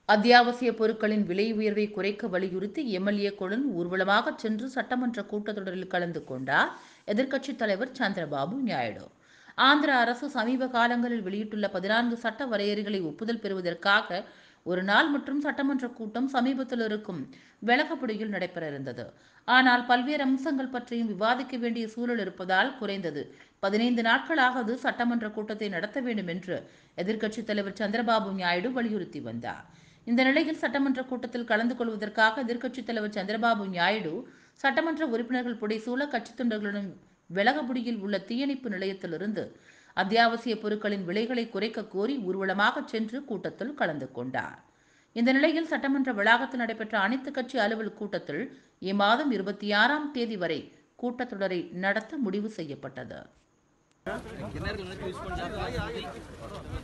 அத்தியாவசிய பொருட்களின் விலை உயர்வை குறைக்க வலியுறுத்தி எம்எல்ஏக்களுடன் ஊர்வலமாக சென்று சட்டமன்ற கூட்டத்தொடரில் கலந்து கொண்டார் எதிர்க்கட்சித் தலைவர் சந்திரபாபு நாயுடு ஆந்திர அரசு சமீப காலங்களில் வெளியிட்டுள்ள பதினான்கு சட்ட வரையறைகளை ஒப்புதல் பெறுவதற்காக ஒரு நாள் மற்றும் சட்டமன்ற கூட்டம் சமீபத்தில் இருக்கும் வெளகப்படியில் நடைபெற இருந்தது ஆனால் பல்வேறு அம்சங்கள் பற்றியும் விவாதிக்க வேண்டிய சூழல் இருப்பதால் குறைந்தது பதினைந்து நாட்களாவது சட்டமன்ற கூட்டத்தை நடத்த வேண்டும் என்று எதிர்க்கட்சித் தலைவர் சந்திரபாபு நாயுடு வலியுறுத்தி வந்தார் இந்த நிலையில் சட்டமன்ற கூட்டத்தில் கலந்து கொள்வதற்காக எதிர்க்கட்சித் தலைவர் சந்திரபாபு நாயுடு சட்டமன்ற உறுப்பினர்கள் புடைசூழ கட்சித் தொண்டர்களுடன் வெளகபுடியில் உள்ள தீயணைப்பு நிலையத்திலிருந்து அத்தியாவசிய பொருட்களின் விலைகளை குறைக்க கோரி ஊர்வலமாக சென்று கூட்டத்தில் கலந்து கொண்டார் இந்த நிலையில் சட்டமன்ற வளாகத்தில் நடைபெற்ற அனைத்து கட்சி அலுவல் கூட்டத்தில் இம்மாதம் இருபத்தி ஆறாம் தேதி வரை கூட்டத்தொடரை நடத்த முடிவு செய்யப்பட்டது